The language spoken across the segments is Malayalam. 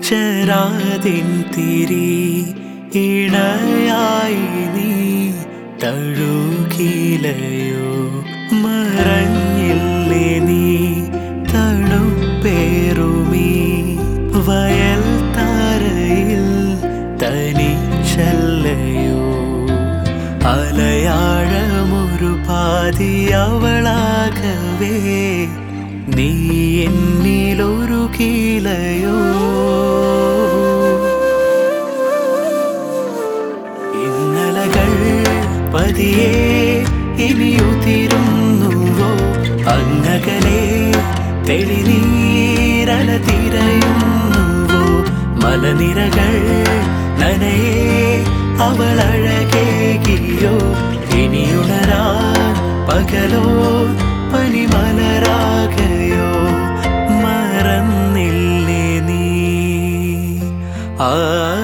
ചരാതിൻ തിരി ഇണയായി നീ തഴുകിലയോ മറഞ്ഞില്ലേ നീ തണുപ്പേറുമീ വയൽ താരയിൽ തനിച്ചല്ലയോ അലയാഴമൊരു പാതി അവളാകവേ നീ എന്നിലൊരു കീലയോ ഇന്നലകൾ പതിയെ ഇനിയുതിരുന്നുവോ അങ്ങകലെ തെളിനീരല തിരയുന്നുവോ മലനിരകൾ നനയെ അവളഴകേകിയോ ഇനിയുണരാ പകലോ പനിമലരാകയോ മറന്നില്ലേ നീ ആ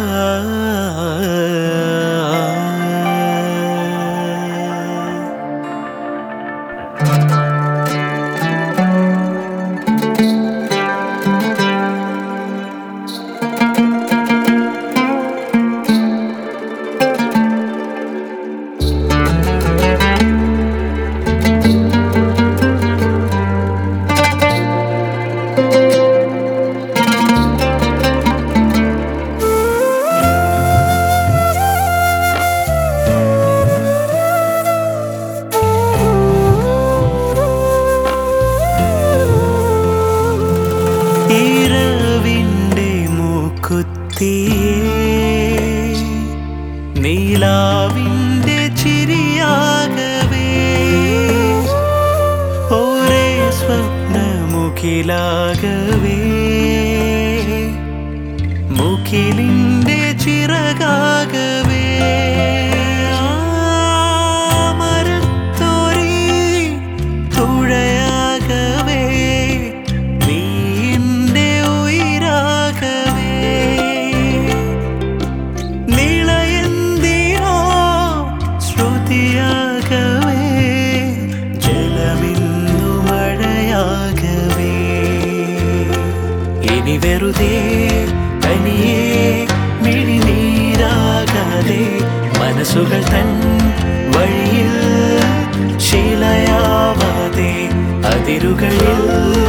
ഇരവിൻ്റെ മൂക്കുത്തിയേ നീലാവിൻ്റെ ചിരിയാകവേ ഒരേ സ്വപ്നമുഖിലാകവേ മുഖിലിൻ്റെ ചിറകാകവേ ആ മരത്തൊരി തുഴയാകവേ നീ എൻ്റെ ഉയിരാകവേ നിളയെന്തിനോ ശ്രുതിയാകവേ ജലമിന്നു മഴയാകവേ ഇനി വെറുതെ തനിയെ മിഴിനീരാകാതെ മനസ്സുകൾ തൻ വഴിയിൽ ശീലയാവാതെ അതിരുകളിൽ